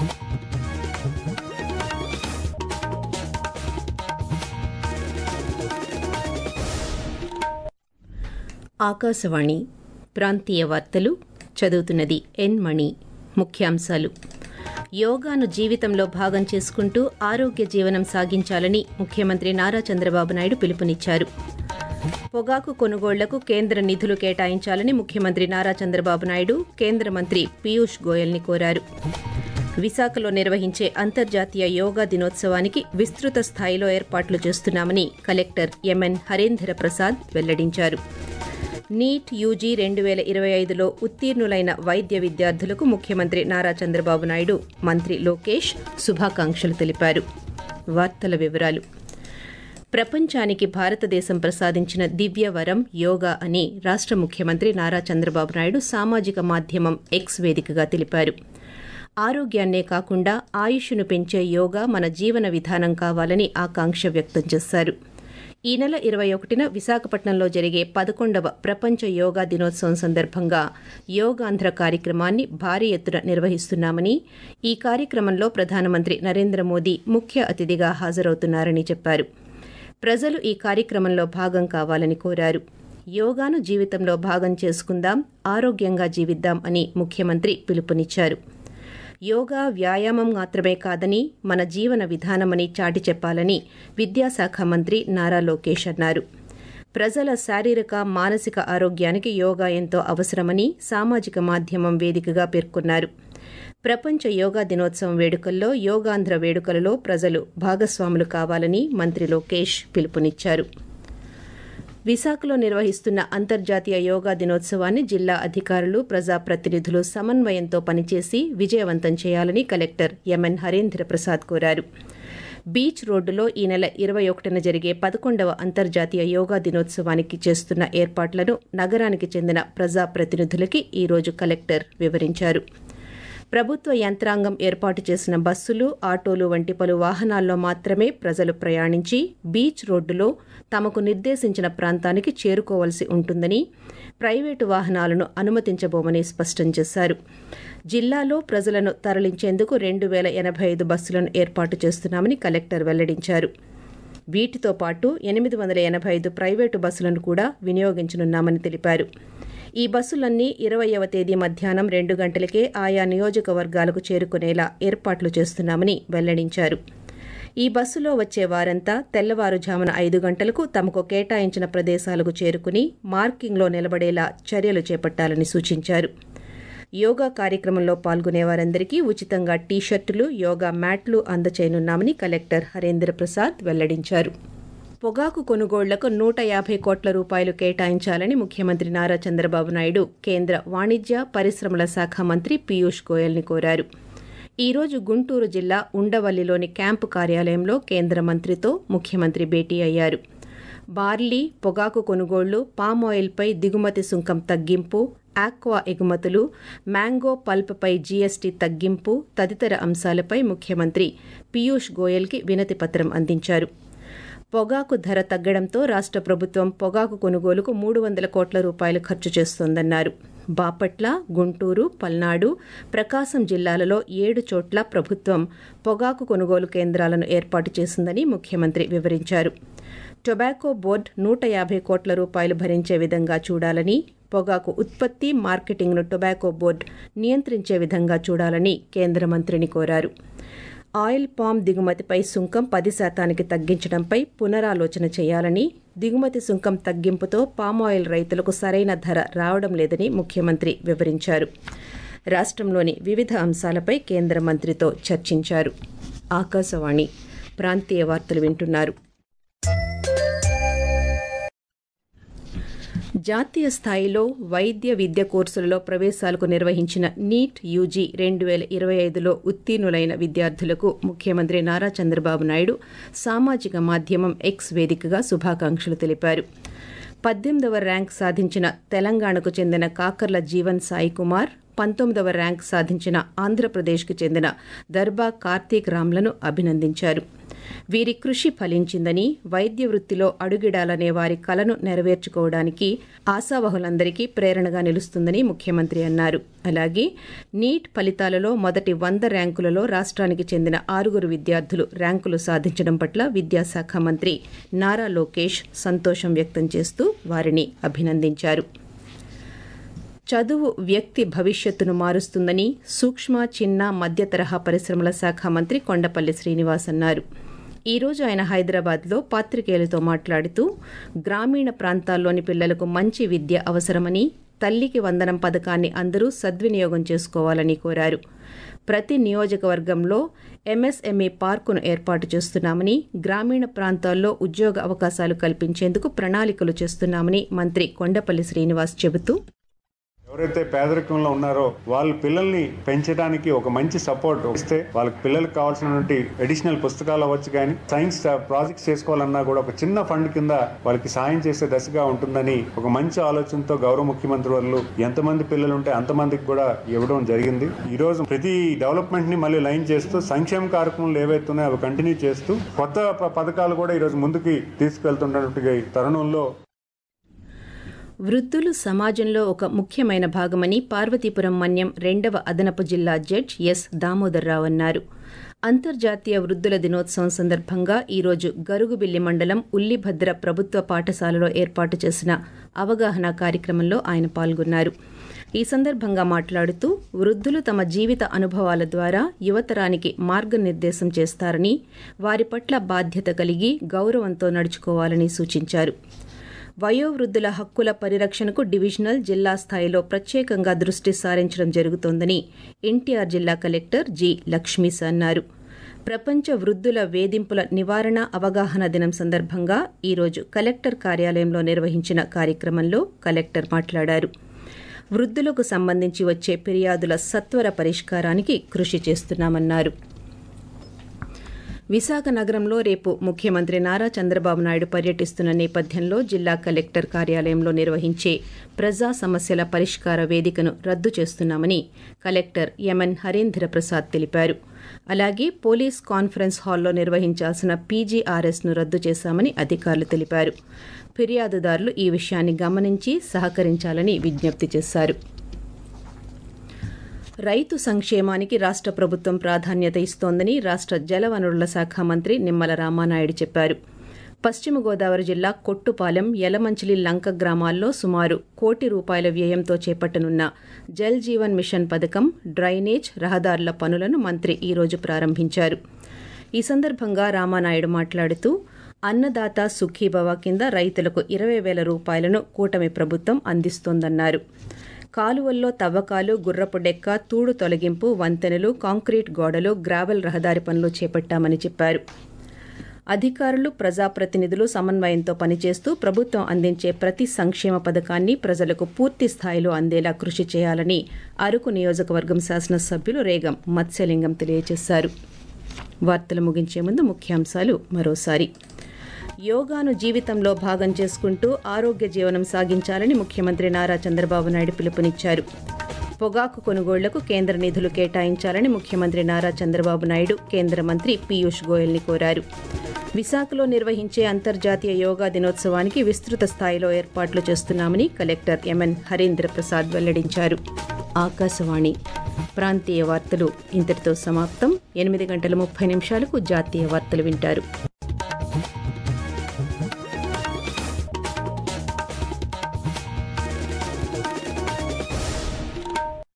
ఆకాశవాణి ప్రాంతీయ వార్తలు చదువుతున్నది ఎన్ మణి ముఖ్యాంశాలు యోగాను జీవితంలో భాగం చేసుకుంటూ ఆరోగ్య జీవనం సాగించాలని ముఖ్యమంత్రి నారా చంద్రబాబు నాయుడు పిలుపునిచ్చారు పొగాకు కొనుగోళ్లకు కేంద్ర నిధులు కేటాయించాలని ముఖ్యమంత్రి నారా చంద్రబాబు నాయుడు కేంద్ర మంత్రి పీయూష్ గోయల్ని కోరారు విశాఖలో నిర్వహించే అంతర్జాతీయ యోగా దినోత్సవానికి విస్తృత స్థాయిలో ఏర్పాట్లు చేస్తున్నామని కలెక్టర్ ఎంఎన్ హరేంద్ర ప్రసాద్ వెల్లడించారు నీట్ యూజీ రెండు వేల ఇరవై ఐదులో ఉత్తీర్ణులైన వైద్య విద్యార్థులకు ముఖ్యమంత్రి నారా చంద్రబాబు నాయుడు మంత్రి లోకేష్ శుభాకాంక్షలు తెలిపారు వార్తల వివరాలు ప్రపంచానికి భారతదేశం ప్రసాదించిన దివ్య వరం యోగా అని రాష్ట ముఖ్యమంత్రి నారా చంద్రబాబు నాయుడు సామాజిక మాధ్యమం ఎక్స్ వేదికగా తెలిపారు ఆరోగ్యాన్నే కాకుండా ఆయుష్ను పెంచే యోగా మన జీవన విధానం కావాలని ఆకాంక్ష వ్యక్తం చేశారు ఈ నెల ఇరవై ఒకటిన విశాఖపట్నంలో జరిగే పదకొండవ ప్రపంచ యోగా దినోత్సవం సందర్భంగా యోగాంధ్ర కార్యక్రమాన్ని భారీ ఎత్తున నిర్వహిస్తున్నామని ఈ కార్యక్రమంలో ప్రధానమంత్రి నరేంద్ర మోదీ ముఖ్య అతిథిగా హాజరవుతున్నారని చెప్పారు ప్రజలు ఈ కార్యక్రమంలో భాగం కావాలని కోరారు యోగాను జీవితంలో భాగం చేసుకుందాం ఆరోగ్యంగా జీవిద్దాం అని ముఖ్యమంత్రి పిలుపునిచ్చారు యోగా వ్యాయామం మాత్రమే కాదని మన జీవన విధానమని చాటి చెప్పాలని విద్యాశాఖ మంత్రి నారా లోకేష్ అన్నారు ప్రజల శారీరక మానసిక ఆరోగ్యానికి యోగా ఎంతో అవసరమని సామాజిక మాధ్యమం వేదికగా పేర్కొన్నారు ప్రపంచ యోగా దినోత్సవం వేడుకల్లో యోగాంధ్ర వేడుకలలో ప్రజలు భాగస్వాములు కావాలని మంత్రి లోకేష్ పిలుపునిచ్చారు విశాఖలో నిర్వహిస్తున్న అంతర్జాతీయ యోగా దినోత్సవాన్ని జిల్లా అధికారులు ప్రజాప్రతినిధులు సమన్వయంతో పనిచేసి విజయవంతం చేయాలని కలెక్టర్ ఎంఎన్ హరేంద్ర ప్రసాద్ కోరారు బీచ్ రోడ్డులో ఈ నెల ఇరవై ఒకటిన జరిగే పదకొండవ అంతర్జాతీయ యోగా దినోత్సవానికి చేస్తున్న ఏర్పాట్లను నగరానికి చెందిన ప్రజాప్రతినిధులకి ఈ రోజు కలెక్టర్ వివరించారు ప్రభుత్వ యంత్రాంగం ఏర్పాటు చేసిన బస్సులు ఆటోలు వంటి పలు వాహనాల్లో మాత్రమే ప్రజలు ప్రయాణించి బీచ్ రోడ్డులో తమకు నిర్దేశించిన ప్రాంతానికి చేరుకోవలసి ఉంటుందని ప్రైవేటు వాహనాలను అనుమతించబోమని స్పష్టం చేశారు జిల్లాలో ప్రజలను తరలించేందుకు రెండు వేల ఎనభై ఐదు బస్సులను ఏర్పాటు చేస్తున్నామని కలెక్టర్ వెల్లడించారు వీటితో పాటు ఎనిమిది వందల ఎనభై ఐదు ప్రైవేటు బస్సులను కూడా వినియోగించనున్నామని తెలిపారు ఈ బస్సులన్నీ ఇరవయవ తేదీ మధ్యాహ్నం రెండు గంటలకే ఆయా నియోజకవర్గాలకు చేరుకునేలా ఏర్పాట్లు చేస్తున్నామని వెల్లడించారు ఈ బస్సులో వచ్చే వారంతా తెల్లవారుజామున ఐదు గంటలకు తమకు కేటాయించిన ప్రదేశాలకు చేరుకుని మార్కింగ్లో నిలబడేలా చర్యలు చేపట్టాలని సూచించారు యోగా కార్యక్రమంలో పాల్గొనే వారందరికీ ఉచితంగా టీషర్టులు యోగా మ్యాట్లు అందచేయనున్నామని కలెక్టర్ హరేంద్ర ప్రసాద్ వెల్లడించారు పొగాకు కొనుగోళ్లకు నూట యాభై కోట్ల రూపాయలు కేటాయించాలని ముఖ్యమంత్రి నారా చంద్రబాబు నాయుడు కేంద్ర వాణిజ్య పరిశ్రమల శాఖ మంత్రి పీయూష్ గోయల్ని కోరారు ఈ రోజు గుంటూరు జిల్లా ఉండవల్లిలోని క్యాంపు కార్యాలయంలో కేంద్ర మంత్రితో ముఖ్యమంత్రి భేటీ అయ్యారు బార్లీ పొగాకు కొనుగోళ్లు పామాయిల్పై దిగుమతి సుంకం తగ్గింపు ఆక్వా ఎగుమతులు మ్యాంగో పల్ప్పై జీఎస్టీ తగ్గింపు తదితర అంశాలపై ముఖ్యమంత్రి పీయూష్ గోయల్కి వినతి పత్రం అందించారు పొగాకు ధర తగ్గడంతో రాష్ట ప్రభుత్వం పొగాకు కొనుగోలుకు మూడు వందల కోట్ల రూపాయలు ఖర్చు చేస్తోందన్నారు బాపట్ల గుంటూరు పల్నాడు ప్రకాశం జిల్లాలలో ఏడు చోట్ల ప్రభుత్వం పొగాకు కొనుగోలు కేంద్రాలను ఏర్పాటు చేసిందని ముఖ్యమంత్రి వివరించారు టొబాకో బోర్డు నూట యాభై కోట్ల రూపాయలు భరించే విధంగా చూడాలని పొగాకు ఉత్పత్తి మార్కెటింగ్ను టొబాకో బోర్డు నియంత్రించే విధంగా చూడాలని కేంద్ర మంత్రిని కోరారు ఆయిల్ పామ్ దిగుమతిపై సుంకం పది శాతానికి తగ్గించడంపై పునరాలోచన చేయాలని దిగుమతి సుంకం తగ్గింపుతో పామాయిల్ రైతులకు సరైన ధర రావడం లేదని ముఖ్యమంత్రి వివరించారు రాష్ట్రంలోని వివిధ అంశాలపై కేంద్ర మంత్రితో చర్చించారు ఆకాశవాణి ప్రాంతీయ వార్తలు వింటున్నారు జాతీయ స్థాయిలో వైద్య విద్య కోర్సులలో ప్రవేశాలకు నిర్వహించిన నీట్ యూజీ రెండు వేల ఇరవై ఐదులో ఉత్తీర్ణులైన విద్యార్థులకు ముఖ్యమంత్రి నారా చంద్రబాబు నాయుడు సామాజిక మాధ్యమం ఎక్స్ వేదికగా శుభాకాంక్షలు తెలిపారు పద్దెనిమిదవ ర్యాంక్ సాధించిన తెలంగాణకు చెందిన కాకర్ల జీవన్ సాయి కుమార్ పంతొమ్మిదవ ర్యాంక్ సాధించిన ఆంధ్రప్రదేశ్కు చెందిన దర్బా కార్తీక్ రామ్లను అభినందించారు వీరి కృషి ఫలించిందని వైద్య వృత్తిలో అడుగిడాలనే వారి కలను నెరవేర్చుకోవడానికి ఆశావహులందరికీ ప్రేరణగా నిలుస్తుందని ముఖ్యమంత్రి అన్నారు అలాగే నీట్ ఫలితాలలో మొదటి వంద ర్యాంకులలో రాష్ట్రానికి చెందిన ఆరుగురు విద్యార్థులు ర్యాంకులు సాధించడం పట్ల విద్యాశాఖ మంత్రి నారా లోకేష్ సంతోషం వ్యక్తం చేస్తూ వారిని అభినందించారు చదువు వ్యక్తి భవిష్యత్తును మారుస్తుందని సూక్ష్మ చిన్న మధ్య తరహా పరిశ్రమల శాఖ మంత్రి కొండపల్లి శ్రీనివాస్ అన్నారు ఈ రోజు ఆయన హైదరాబాద్లో పాత్రికేయులతో మాట్లాడుతూ గ్రామీణ ప్రాంతాల్లోని పిల్లలకు మంచి విద్య అవసరమని తల్లికి వందనం పథకాన్ని అందరూ సద్వినియోగం చేసుకోవాలని కోరారు ప్రతి నియోజకవర్గంలో ఎంఎస్ఎంఈ పార్కును ఏర్పాటు చేస్తున్నామని గ్రామీణ ప్రాంతాల్లో ఉద్యోగ అవకాశాలు కల్పించేందుకు ప్రణాళికలు చేస్తున్నామని మంత్రి కొండపల్లి శ్రీనివాస్ చెబుతూ ఎవరైతే పేదరికంలో ఉన్నారో వాళ్ళ పిల్లల్ని పెంచడానికి ఒక మంచి సపోర్ట్ ఇస్తే వాళ్ళకి పిల్లలకు కావాల్సినటువంటి అడిషనల్ పుస్తకాలు అవ్వచ్చు కానీ సైన్స్ ప్రాజెక్ట్స్ చేసుకోవాలన్నా కూడా ఒక చిన్న ఫండ్ కింద వాళ్ళకి సాయం చేసే దశగా ఉంటుందని ఒక మంచి ఆలోచనతో గౌరవ ముఖ్యమంత్రి వాళ్ళు ఎంతమంది పిల్లలు ఉంటే అంతమందికి కూడా ఇవ్వడం జరిగింది ఈ రోజు ప్రతి డెవలప్మెంట్ ని మళ్ళీ లైన్ చేస్తూ సంక్షేమ కార్యక్రమాలు ఏవైతే ఉన్నాయో అవి కంటిన్యూ చేస్తూ కొత్త ప- పథకాలు కూడా ఈ రోజు ముందుకి తీసుకెళ్తున్నటువంటి తరుణంలో వృద్ధులు సమాజంలో ఒక ముఖ్యమైన భాగమని పార్వతీపురం మన్యం రెండవ అదనపు జిల్లా జడ్జ్ ఎస్ దామోదర్రావు అన్నారు అంతర్జాతీయ వృద్ధుల దినోత్సవం సందర్భంగా ఈరోజు గరుగుబిల్లి మండలం ఉల్లిభద్ర ప్రభుత్వ పాఠశాలలో ఏర్పాటు చేసిన అవగాహన కార్యక్రమంలో ఆయన పాల్గొన్నారు ఈ సందర్భంగా మాట్లాడుతూ వృద్ధులు తమ జీవిత అనుభవాల ద్వారా యువతరానికి మార్గనిర్దేశం చేస్తారని వారి పట్ల బాధ్యత కలిగి గౌరవంతో నడుచుకోవాలని సూచించారు వయోవృద్ధుల హక్కుల పరిరక్షణకు డివిజనల్ జిల్లా స్థాయిలో ప్రత్యేకంగా దృష్టి సారించడం జరుగుతోందని ఎన్టీఆర్ జిల్లా కలెక్టర్ జి లక్ష్మీస్ అన్నారు ప్రపంచ వృద్ధుల వేధింపుల నివారణ అవగాహన దినం సందర్భంగా ఈరోజు కలెక్టర్ కార్యాలయంలో నిర్వహించిన కార్యక్రమంలో కలెక్టర్ మాట్లాడారు వృద్ధులకు సంబంధించి వచ్చే ఫిర్యాదుల సత్వర పరిష్కారానికి కృషి చేస్తున్నామన్నారు విశాఖ నగరంలో రేపు ముఖ్యమంత్రి నారా చంద్రబాబు నాయుడు పర్యటిస్తున్న నేపథ్యంలో జిల్లా కలెక్టర్ కార్యాలయంలో నిర్వహించే ప్రజా సమస్యల పరిష్కార వేదికను రద్దు చేస్తున్నామని కలెక్టర్ ఎంఎన్ హరీంద్ర ప్రసాద్ తెలిపారు అలాగే పోలీస్ కాన్ఫరెన్స్ హాల్లో నిర్వహించాల్సిన పీజీఆర్ఎస్ను రద్దు చేశామని అధికారులు తెలిపారు ఫిర్యాదుదారులు ఈ విషయాన్ని గమనించి సహకరించాలని విజ్ఞప్తి చేశారు రైతు సంక్షేమానికి రాష్ట్ర ప్రభుత్వం ప్రాధాన్యత ఇస్తోందని రాష్ట్ర జలవనరుల శాఖ మంత్రి నిమ్మల రామానాయుడు చెప్పారు పశ్చిమ గోదావరి జిల్లా కొట్టుపాలెం యలమంచిలి లంక గ్రామాల్లో సుమారు కోటి రూపాయల వ్యయంతో చేపట్టనున్న జల్ జీవన్ మిషన్ పథకం డ్రైనేజ్ రహదారుల పనులను మంత్రి ఈరోజు ప్రారంభించారు ఈ సందర్భంగా రామానాయుడు మాట్లాడుతూ అన్నదాత సుఖీభవ కింద రైతులకు ఇరవై వేల రూపాయలను కూటమి ప్రభుత్వం అందిస్తోందన్నారు కాలువల్లో తవ్వకాలు గుర్రపు డెక్క తూడు తొలగింపు వంతెనలు కాంక్రీట్ గోడలు గ్రావెల్ రహదారి పనులు చేపట్టామని చెప్పారు అధికారులు ప్రజాప్రతినిధులు సమన్వయంతో పనిచేస్తూ ప్రభుత్వం అందించే ప్రతి సంక్షేమ పథకాన్ని ప్రజలకు పూర్తి స్థాయిలో అందేలా కృషి చేయాలని అరకు నియోజకవర్గం శాసనసభ్యులు రేగం మత్స్యలింగం తెలియజేశారు వార్తలు ముగించే ముందు ముఖ్యాంశాలు మరోసారి యోగాను జీవితంలో భాగం చేసుకుంటూ ఆరోగ్య జీవనం సాగించాలని ముఖ్యమంత్రి నారా చంద్రబాబు నాయుడు పిలుపునిచ్చారు పొగాకు కొనుగోళ్లకు కేంద్ర నిధులు కేటాయించాలని ముఖ్యమంత్రి నారా చంద్రబాబు నాయుడు కేంద్ర మంత్రి పీయూష్ గోయల్ని కోరారు విశాఖలో నిర్వహించే అంతర్జాతీయ యోగా దినోత్సవానికి విస్తృత స్థాయిలో ఏర్పాట్లు చేస్తున్నామని కలెక్టర్ ఎంఎన్ హరీంద్ర ప్రసాద్ వెల్లడించారు ఆకాశవాణి ప్రాంతీయ వార్తలు ఇంతటితో సమాప్తం ఎనిమిది గంటల ముప్పై నిమిషాలకు జాతీయ వార్తలు వింటారు